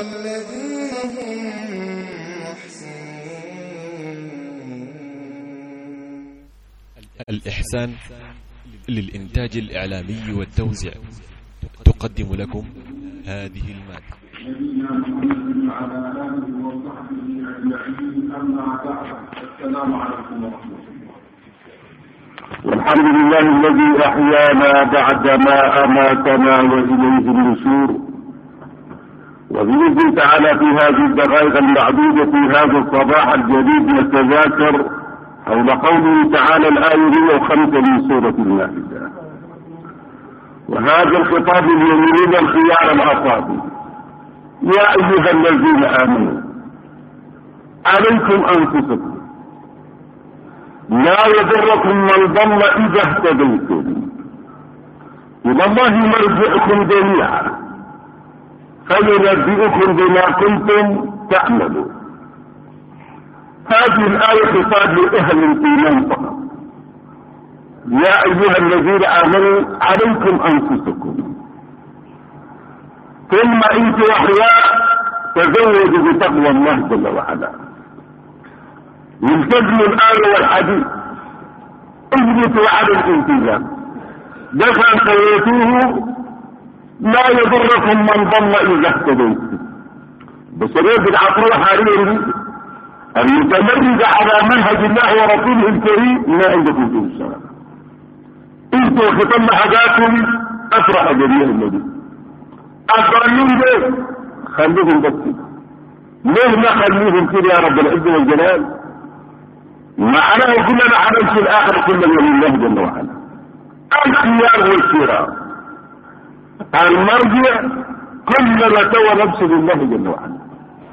والذين هم محسنون الإحسان للإنتاج الإعلامي والتوزيع تقدم لكم هذه المادة نبينا محمد وعلى اله وصحبه اجمعين اما بعد السلام عليكم ورحمه الله والحمد لله الذي احيانا بعدما اماتنا واليه النشور وباذن تعالى في هذه الدقائق المعدوده في هذا الصباح الجديد نتذاكر حول قوله تعالى الايه 105 من سوره المائده وهذا الخطاب للمؤمنين الخيار الافاضل يا ايها الذين امنوا عليكم انفسكم لا يضركم من ضل اذا اهتديتم الى الله مرجعكم جميعا فينبئكم بما كنتم تعملون هذه الآية خطاب لأهل الإيمان فقط يا أيها الذين آمنوا عليكم أنفسكم ثم انت وحياء تزوجوا بتقوى الله جل وعلا التزموا الآية والحديث اثبتوا على الالتزام دفع سويتوه لا يضركم من ضل إذا اهتديتم بشرية العقل حاليا المتمرد على منهج الله ورسوله الكريم ما عندكم في الشرع انتوا ختم حاجاتكم افرح جميع النبي الضالين دول خليهم بس كده ليه ما خليهم كده يا رب العزة والجلال معناه كلنا حنمشي الاخر كلنا لله جل وعلا الخيار والشراء المرجع كلنا توا نفسه لله جل وعلا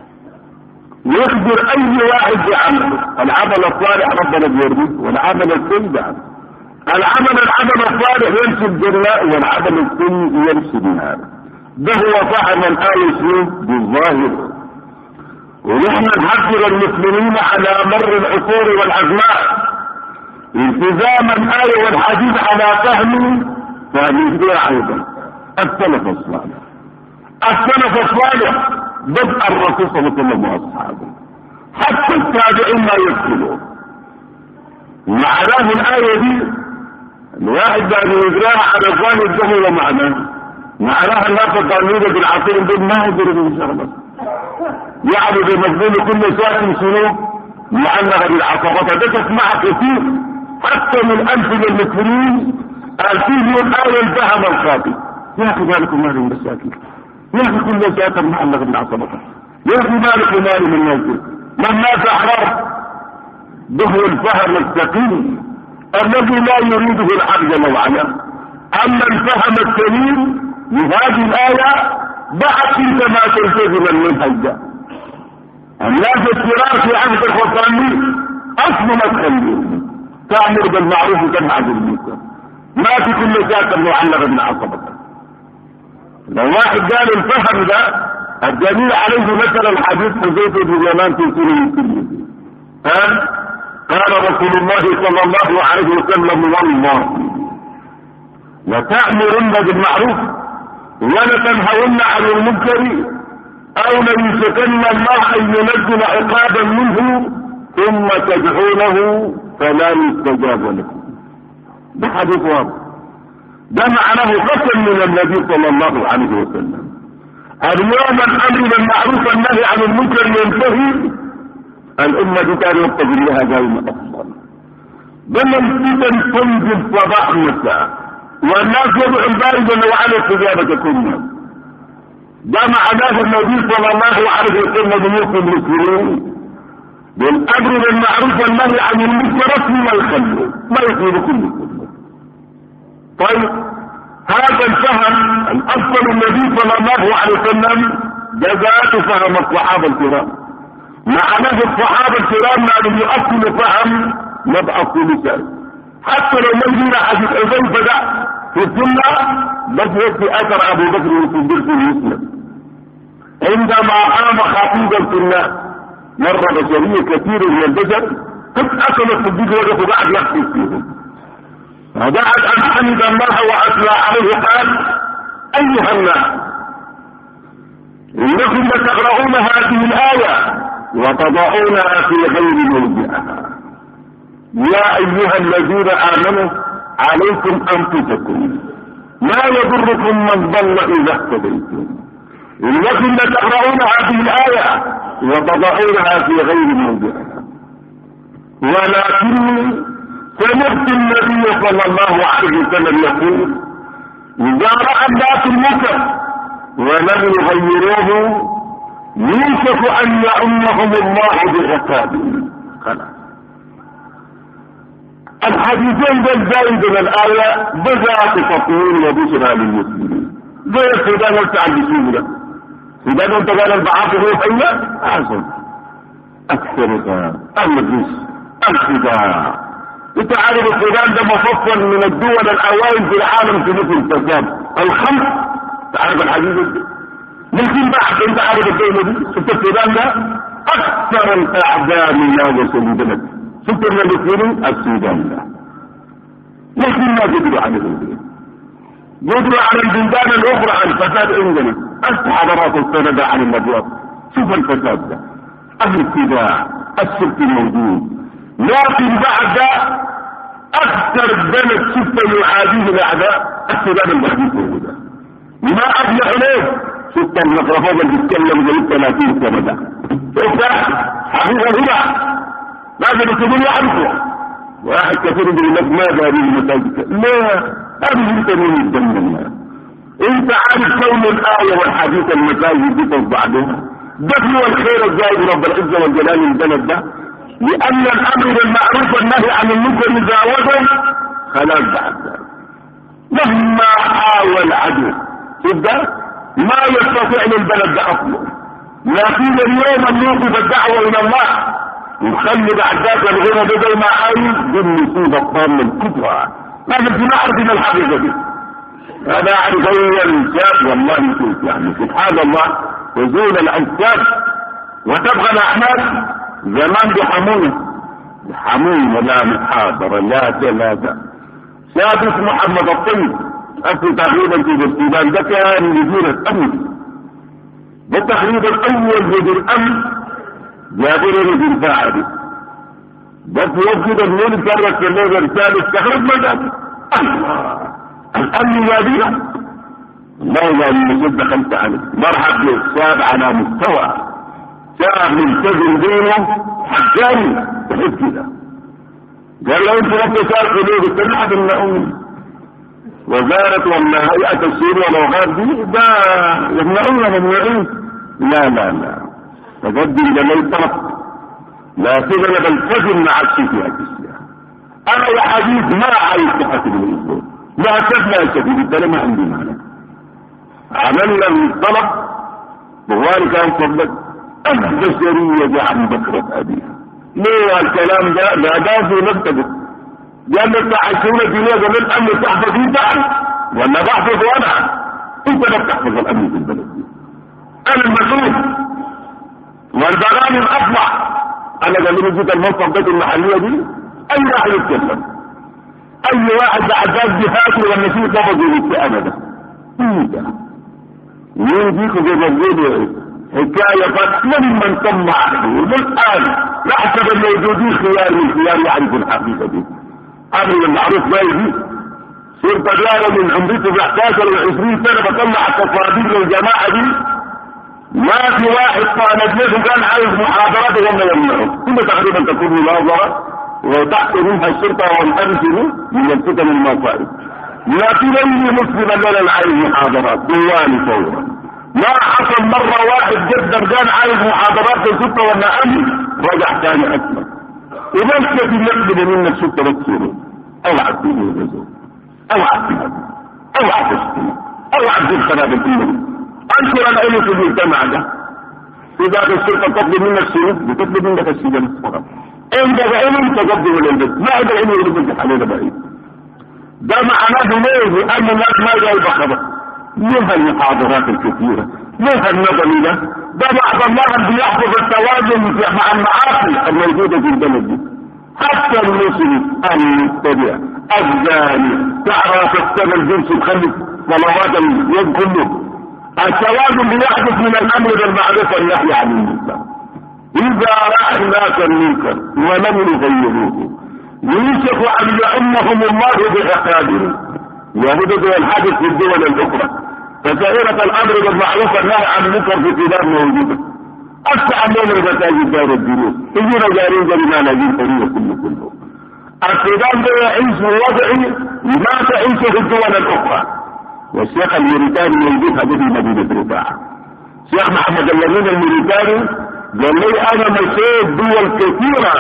يخبر اي واحد بعمله العمل الصالح ربنا بيرضيه والعمل السيء بعمله العمل العمل الصالح يمشي الجنة والعمل السيء يمشي بالنار ده هو فهم الآية شنو بالظاهر ونحن نحذر المسلمين على مر العصور والأزمان التزام الآية والحديث على فهم فهذه أيضا السلف الصالح السلف الصالح بدء الرسول صلى الله عليه وسلم واصحابه حتى التابعين ما يدخلون معناه الآية دي الواحد بعد يقراها على ظاهر الدم ومعناه معناها الناس الضالين بالعصير دول ما يقدروا من شغله يعني بمجنون كل ساعة شنو معلقة بالعصابات ده تسمعها كثير حتى من أمثلة المسلمين قال فيه الآية الفهم الخاطئ يا أخي مالكم مال المساكين يا أخي كل ساعة معلقة بالعصابات يا أخي مالك مال من نوته من الناس أحرار ده هو الفهم السقيم الذي لا يريده الحق جل وعلا اما الفهم السليم لهذه الآية ضعت انت ما تلتزم المنهج الناس الكرام في عهد الخطامين اصل ما تخليهم تأمر بالمعروف وتنهى عن المنكر ما في كل ذات معلقة بالعصبة لو واحد قال الفهم ده الدليل عليه مثلا حديث حذيفة بن اليمان في سنة الترمذي ها قال رسول الله صلى الله عليه وسلم والله لتأمرن بالمعروف ولتنهون عن المنكر او ليشكن الله ان ينزل عقابا منه ثم تدعونه فلا يستجاب لكم ده حديث واضح ده معناه قسم من النبي صلى الله عليه وسلم اليوم الامر بالمعروف والنهي عن المنكر ينتهي الامه دي كان يتقي لها دائما افضل بل الفتن تنزل صباح مساء والناس يدعو الباري جل وعلا استجابه كلهم ده معناه النبي صلى الله عليه وسلم يوصي المسلمين بالامر بالمعروف والنهي عن المنكر اسم ما يخلوا ما يصير كل كله طيب هذا الفهم الافضل النبي صلى الله عليه وسلم جزاء فهم الصحابه الكرام معناه الصحابه الكرام ما يؤصل فهم نبقى لسان حتى لو ما يجينا حديث حذيفه ده في السنه بس يكفي اثر ابو بكر الصديق في مسلم عندما قام خطيبا في الناس مر بشريه كثير من البشر قد اكل الصديق وقف وقعد يحكي فيهم فبعد ان حمد الله واثنى عليه قال ايها الناس إنكم لتقرؤون هذه الآية وتضعونها في غير موضعها يا أيها الذين آمنوا عليكم أنفسكم لا يضركم من ضل إذا اهتديتم إنكم لتقرؤون هذه الآية وتضعونها في غير موضعها ولكني سمعت النبي صلى الله عليه وسلم يقول إذا رأى الناس المنكر ولم يغيروه يوشك أن يعمهم الله بعقابه خلاص الحديثين دول زايد من الآية بذات تطوير وبشرى للمسلمين زي السودان قلت عن بسيطة السودان انت قال البعاث هو حية أحسن السرقة المجلس الخداع انت عارف السودان ده مفصل من الدول الاوائل في العالم في مثل الفساد الخمس تعرف الحديث ده ممكن بعد انت عارف الدولة دي شفت السودان ده اكثر الاعداء من ناقص البلد شفت من المسلمين السودان ده لكن ما قدروا على البلد قدروا على البلدان الاخرى عن فساد عندنا انت حضرات السنة عن الابواب شوف الفساد ده الابتداع السبت الموجود لكن بعد اكثر بلد شفت يعاديه الاعداء السودان المحدث موجوده ما ابلغ عليه شفت الميكروفون اللي بيتكلم زي 30 سنه ده شفت حقيقه هنا لازم الكبير يعرفه واحد كثير يقول لك ماذا هذه المساجد لا هذه انت من الجنه انت عارف كون الايه والحديث المساجد دي بعدها دفن والخير الزائد رب العزه والجلال البلد ده لأن الأمر بالمعروف والنهي عن المنكر إذا وجد خلاص بعد ذلك مهما حاول عدو تبدا ما يستطيع للبلد ده أصلا لكن اليوم أن يوقف الدعوة إلى الله ويخلي بعد ذاك الغنى ده زي ما عايز دي المصيبة الطامة الكبرى لازم تنعرف من الحقيقة دي هذا أعرف أول شاب والله يشوف يعني سبحان الله تزول الأجساد وتبغى الأعمال زمان بحمونا بحمونا لا محاضرة لا ثلاثة شاب اسمه محمد الطيب أصل تقريبا في السودان ده كان مدير الأمن ده تقريبا أول مدير أمن جابوا له مدير فاعل ده في وقت كده منين كرت الليل الثالث تخرج ما جاب الله الأمن جابينا الله لا من دخلت عليه مرحب بالشاب على مستوى شاب ملتزم دينه حقاني تحس كده قال له انت رب صار قلوب السماحة من امي وزارة ولا هيئة السور والاوقات دي ده يمنعون ممنوعين لا لا لا تقدم لمن طلب لكن انا بلتزم مع الشيء في الاسلام انا يا حديث ما عايز تحاسب الاسلام لا تفنى شديد ده ما عندي معنى عملنا الطلب بوالي كان فضلك البشرية عن بكرة أبيها ليه الكلام ده ده ده في مكتبه قال لك عشرين جنيه قال الأمن تحفظ انت ولا بحفظ وانا انت لا بتحفظ الأمن في البلد دي انا المسؤول والبرامج اطلع انا قال لي جيت المنصب بيت المحلية دي اي واحد يتكلم اي واحد بعد ذات جهاته ولا شيء قبض يجي ابدا ايه ده مين ديكوا زي ما بيقولوا حكاية فتح من تم عهده والآن نحسب الموجودين خيار من خيار يعرف الحقيقة دي أمر المعروف ما يجي صرت أجارة من عمرته ب 11 و 20 سنة بطلع التصاديق للجماعة دي ما في واحد طالب له كان عايز محاضرات ولا يمنعه كل تقريبا تكون مناظرة وتحت منها الشرطة والأمن من الفتن المصائب لكن أي مسلم لنا عايز محاضرات دواني فورا ما حصل مرة واحد جدا كان عايز محاضرات في الستة ولا أمن رجع تاني أكمل وما الذي يقبل منك ستة بس اوعى تكون الرزق اوعى تكون اوعى تشتري اوعى تجيب خراب الدين انشر العلم في المجتمع ده اذا الشرطة تطلب منك شيء بتطلب منك السجن فقط عندك علم تقدم للبيت ما عندك علم يربط علينا بعيد ده معناه ليه لان الناس ما جايبه خبر لها المحاضرات الكثيرة لها النظري ده ده بعض الله بيحفظ التوازن مع المعاصي الموجودة في البلد دي حتى المسلم المتبع الزاني تعرف السبب الجنس تخلي صلوات اليوم كله التوازن بيحدث من الامر بالمعروف والنهي عن المنكر اذا راى الناس المنكر ولم يغيروه يوشك ان يؤمهم الله بعقابه يهود الحادث في الدول الاخرى فدائرة الامر بالمعروف والنهي عن المنكر في بلاد موجوده افتح النوم المساجد دار الدروس يجينا جارين جري ما نجيب فريق كله كله السودان ده يعيش وضعي ما تعيشه في الدول الاخرى والشيخ الموريتاني موجود هذه مدينه رفاعه الشيخ محمد اللمين الموريتاني قال لي انا مشيت دول كثيره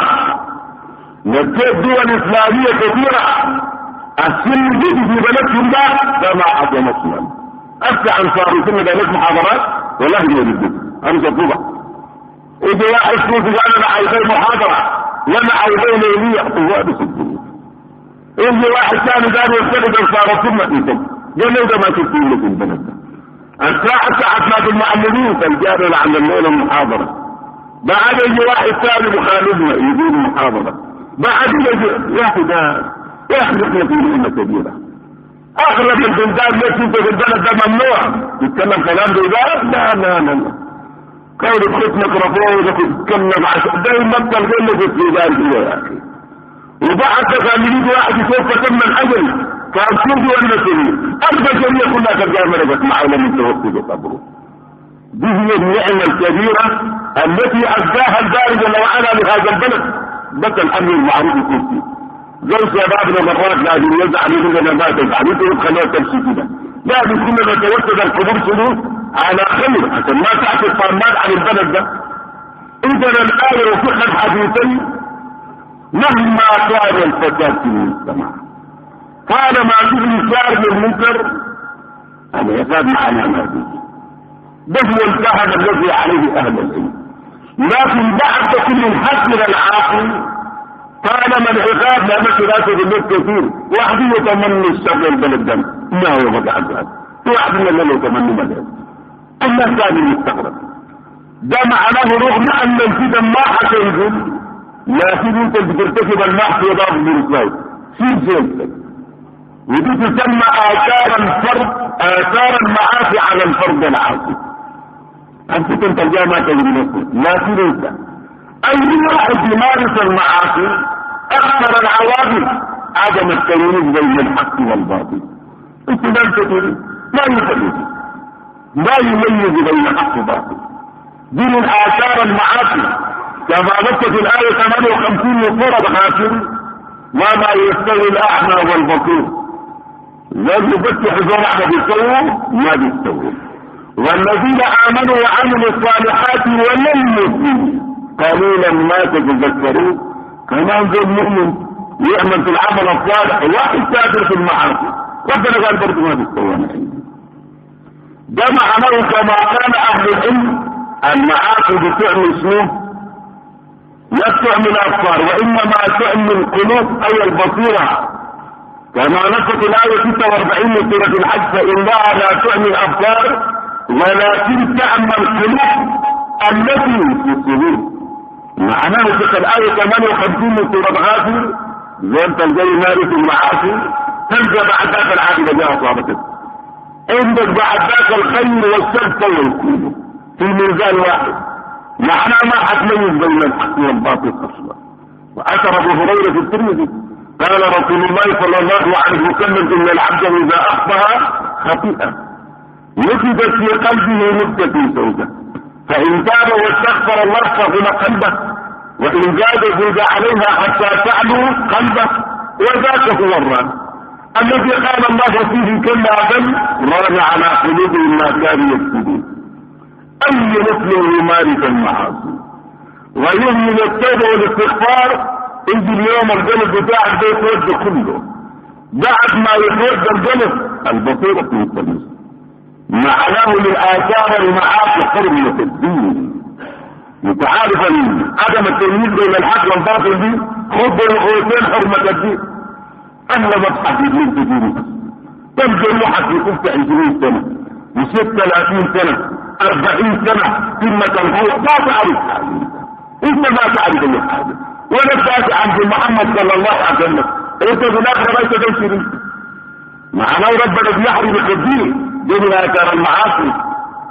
مشيت دول اسلاميه كثيره السن جيت في بلدهم ده ده ما حد مسلم افتح انصار ثم ده محاضرات والله ما يريد انا تطلبها اذا واحد فلوس قال انا عايزين محاضره وانا عايزين ليليه هو بسجل يجي واحد ثاني قال يرتبط انصار ثم يتم قال لي ده ما تكتب لك البلد ده الساعة ساعة ما المعلمين فالجار عند الليلة محاضرة بعد يجي واحد ثاني مخالفنا يجيب محاضرة بعد يجي يا اخي ده يا اخي احنا في نعمة كبيرة اغلب البلدان التي انت في البلد ده ممنوع تتكلم كلام زي ده لا لا لا لا كون تخش ميكروفون وتتكلم عشان دايما تلقى لك السودان فيها يا اخي وبعد كان يجي واحد يشوف كم من اجل كان كردي ولا سوري البشريه كلها تلقاها مرقت معه لما توفي قبره دي هي النعمه الكبيره التي اداها الباري جل وعلا لهذا البلد بس الامر المعروف يكون فيه زي شبابنا مرات لازم يزعل يقول لنا ما تزعل انتوا تخلوها تمشي كده لازم كنا نتوسد القبور شنو على خير عشان ما تعطي الطامات عن البلد ده اذا الايه وفقه الحديثين مهما كان الفساد في المجتمع كان ما فيه انكار للمنكر هذا يكاد معنى ما فيه ده هو الفهم الذي عليه اهل العلم لكن بعد كل الحسن العاقل طالما العقاب لا مثل لا كثير واحد يتمنى الشر البلد ده ما هو بقى هذا في واحد من اللي يتمنى بلد اما الثاني المستغرب ده معناه رغم ان الفتن ما حتنزل لكن انت بترتكب المعصيه ضرب بالاسلام شيل جلسك ودي تسمى اثار الفرد اثار المعاصي على الفرد العاصي الفتن تلقاها ما تجري نفسك لكن انت اي واحد يمارس المعاصي اكثر العواقب عدم التمييز بين الحق والباطل انت لم تدري ما يفرق لا يميز بين الحق والباطل دي من اثار المعاصي كما ذكر في الآية 58 من سورة غافر وما يستوي الأعمى والبصير لازم يفتح زور أحد يستووا ما بيستووا والذين آمنوا وعملوا الصالحات ولم يسلموا قليلا ما تتذكرون كمان زي المؤمن يعمل في العمل الصالح واحد كافر في المعاصي ربنا قال برضه ما بيستوى ده معناه كما قال أهل العلم المعاصي بتعمل شنو؟ لا تعمل الابصار وانما تعمل القلوب اي البصيره كما نصت الايه 46 من سوره الحج فانها لا تعمل الابصار ولكن تعمل القلوب التي في الصدور معناه في الايه 58 من سوره غافر زي انت الجاي مارس المعاصي تلقى بعد ذاك العاقبه جاء اصابتك عندك بعد ذاك الخير والشر سوى في ميزان واحد معناه ما حتميز بين الحق والباطل اصلا واثر ابو هريره في الترمذي قال رسول الله صلى الله عليه وسلم ان العبد اذا اخطا خطيئه وجدت في قلبه نكته سوداء فان تاب واستغفر الله فغنى قلبه وان زاد زاد عليها حتى تعلو قلبه وذاك هو الران الذي قال الله فيه كلا بل ران على قلوبهم ما كانوا يكسبون اي مسلم يمارس المعاصي ويهمل التوبه والاستغفار انت اليوم القلب بتاعك ده يتوجه كله بعد ما يتوجه القلب البصيره تنتمس معناه للاثار المعاصي حرمه الدين انت عارف عدم التمييز بين الحق والباطل دي خد بين القوتين حرمه الدين انا ببحث من دينك تبدا روحك يكون في 20 سنه و 36 سنه أربعين سنة ثم تنهو ما تعرف حاجة انت ما تعرف اي حاجة ولا تعرف عبد محمد صلى الله عليه وسلم انت في الاخر ليس تنشر معناه ربنا بيحرم الخبير دون اثار المعاصي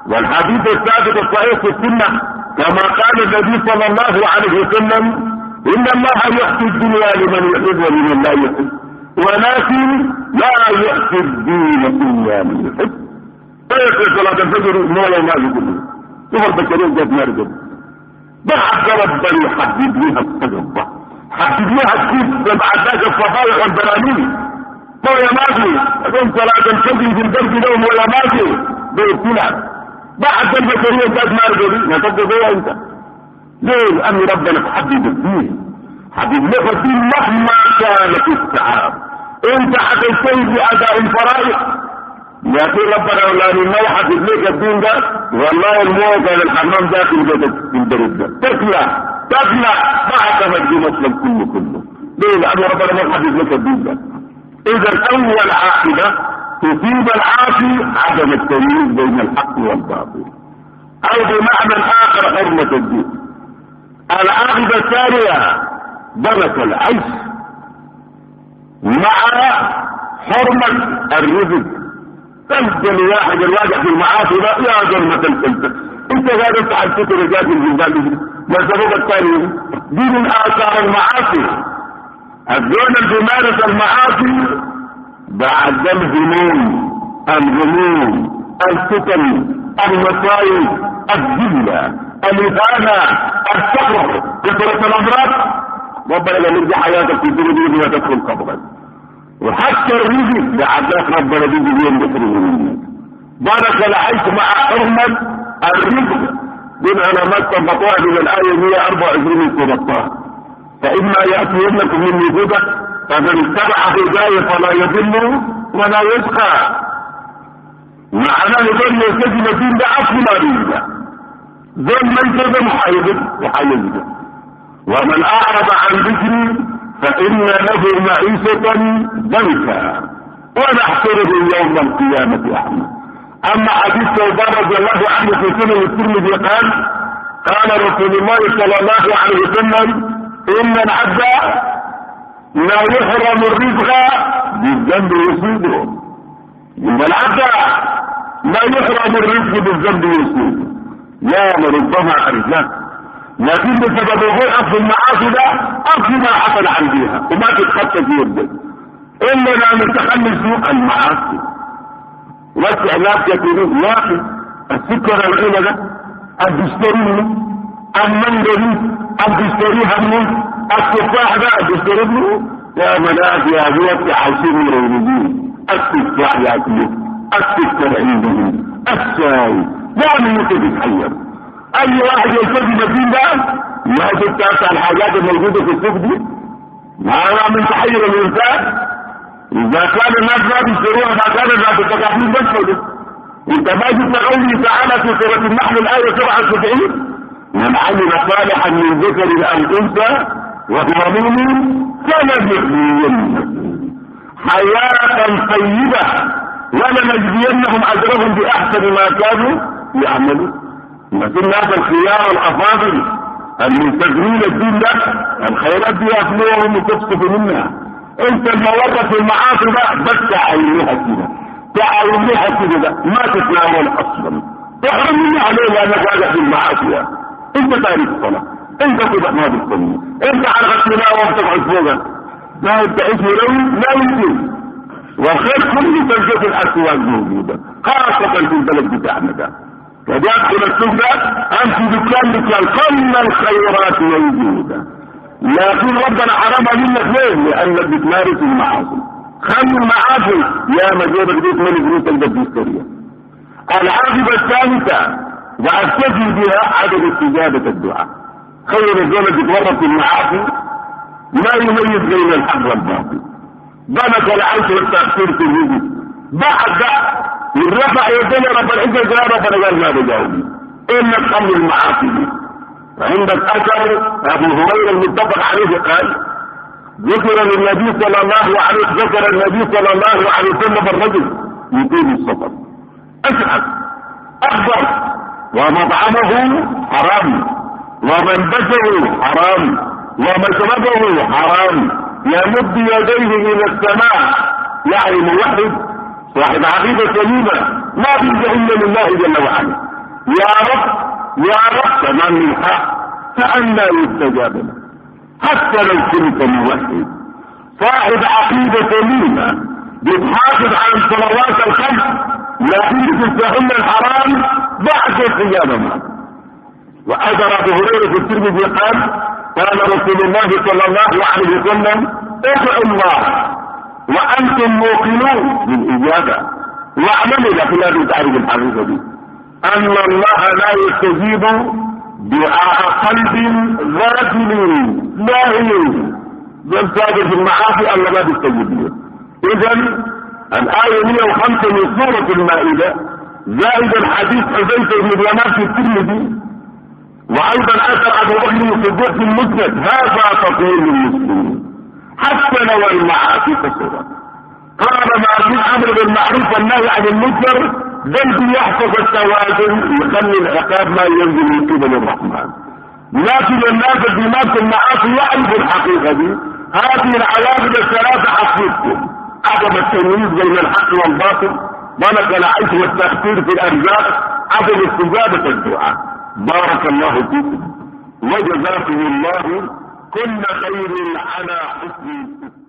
والحديث الثابت الصحيح في السنة كما قال النبي صلى الله عليه وسلم إن الله يحكي الدنيا لمن يحب ولمن لا يحب ولكن لا يحكي الدين إلا من يحب فيقول صلاة الفجر مولا ما يقول شوف البشرية جات نرجع بعد ربنا يحدد لها التجربة حدد لها كيف بعد الصفائح والبراميل مولا ماجي أقول صلاة الفجر في البرد لهم مولا ماجي بيقتلها بعد البشرية جات نرجع نتبقى فيها انت ليه لأن ربنا حدد الدين حدد لك الدين مهما كانت السعاب انت حتجتهد بأداء الفرائض لكن ربنا ولا من نوحة ليك الدين ده والله الموت على الحمام داخل بيتك في البرد ده تكلى تكلى بعد ما تجي مسلم كله كله ليه لأن ربنا ما حدد لك الدين ده إذا أول عاقبة تصيب العاصي عدم التمييز بين الحق والباطل أو بمعنى آخر حرمة الدين العاقبة الثانية درك العيش مع حرمة الرزق تنزل واحد الواجع في المعاصي لا يا ظلمة الفلسفة انت قاعد انت على فكرة رجال الجنجال ما السبب الثاني دي من اثار المعاصي الزون اللي بيمارس المعاصي بعد الهموم الغموم الفتن المصايب الذلة الإهانة الفقر كثرة الأمراض ربنا لما يرجع حياتك في الدنيا دي تدخل قبرك وحتى الرزق لعداك ربنا بيجي بيوم بكر منك بارك العيش مع حرمة الرزق من علامات تنبطوها من الآية 124 من سورة طه فإما يأتينكم مني هدى فمن اتبع هداي فلا يضل ولا يشقى معناه ذل يسجل الدين ده أصلا رزق ذل من كذا محيبك وحيبك ومن أعرض عن ذكري فإن له معيشة ضنكا ونحشره يوم القيامة أحمد أما حديث ثوبان رضي الله عنه في سنن الترمذي قال قال رسول الله صلى الله عليه وسلم إن العبد لا يحرم الرزق بالذنب يصيبه إن العبد لا يحرم الرزق بالذنب يصيبه لا ربما عرفناه لكن بسبب وقوعك في المعاصي ده اكثر ما حصل عن بيها وما تتخطى فيه الدين الا لا نتخلص سوء المعاصي واستعلاف كثيرين يا اخي السكر الغنى ده الدستوري منه المندري الدستوري منه التفاح ده الدستوري منه يا مناس يا ابوك عايشين مريضين التفاح ياكلوا السكر عندهم الشاي يعني انت تتحير اي واحد يلتزم الدين ده ياخد تاسع الحاجات الموجوده في السوق دي ما هو من تحير الانسان اذا كان الناس ما بيشتروها ما كان الناس التكافيل بس انت ما جبت قوله تعالى في سوره النحل الايه 77 من عمل صالحا من ذكر او انثى وهو مؤمن فلنحيينه حياه طيبه ولنجزينهم اجرهم باحسن ما كانوا يعملون لكن هذا الخيار الافاضل المنتظرين الدين ده الخيرات دي ياكلوهم وتسقط منها انت الموظف في المعاصي ده بس تعاونيها كده تعاونيها كده ده ما تتناول اصلا تحرم مني عليه لانك واقع في المعاصي انت تاريخ الصلاه انت كده ما بتصلي انت على التلاوه وبتقعد فوقها لا انت اسمه لو لا يمكن والخير كله تلقى في الاسواق موجوده خاصه في البلد بتاعنا ده فبيدخل السوق ده امشي دكان دكان كل الخيرات موجوده لكن ربنا حرمها منك ليه؟ لانك بتمارس المعاصي خلي المعاصي يا مجيبك دي من فلوس البديستوريا العاقبه الثالثه واستجيب بها عدم استجابه الدعاء خير الزول تتورط في المعاصي لا يميز بين الحق والباطل بنك العيش والتأثير في الرزق بعد الرفع يدنا رب العزة يا ربنا قال ما بجاوبي إنك خمر المعاصي دي وعندك أثر أبو هريرة المتفق عليه قال ذكر للنبي صلى الله عليه ذكر النبي صلى الله عليه وسلم الرجل يطيل السفر أشعث أخضر ومطعمه حرام ومنبته حرام ومشربه حرام يمد يديه الى السماء يعني موحد صاحب عقيده سليمه ما بيرجع الا لله جل وعلا يا رب يا رب تمام من حق فأنا يستجاب له حتى لو كنت موحد صاحب عقيدة سليمة بتحافظ على الصلوات الخمس لكن تستحل الحرام بعد القيامة وأجر أبو هريرة في الترمذي قال قال رسول الله صلى الله عليه وسلم ادعوا الله وأنتم موقنون بالإجابة واعلموا لكن لازم تعرف الحقيقة دي أن الله لا يستجيب دعاء قلب غافل لاهي بل صادر في المعاصي الله ما بيستجيب له إذا الآية 105 من سورة المائدة زائد الحديث حذيفة بن اليمان في الترمذي وأيضا أثر أبو بكر الصديق في المسند هذا تطوير للمسلمين حتى لو المعاصي كثرت قال ما في الأمر بالمعروف والنهي عن المنكر بل يحفظ التوازن يخلي العقاب ما ينزل من قبل الرحمن لكن الناس اللي مات المعاصي يعرفوا الحقيقة دي هذه العوامل الثلاثة حقيقتهم عدم التمييز بين الحق والباطل ملك العيش والتأثير في الأرزاق عدم استجابة الدعاء بارك الله فيكم وجزاكم الله كل خير على حسن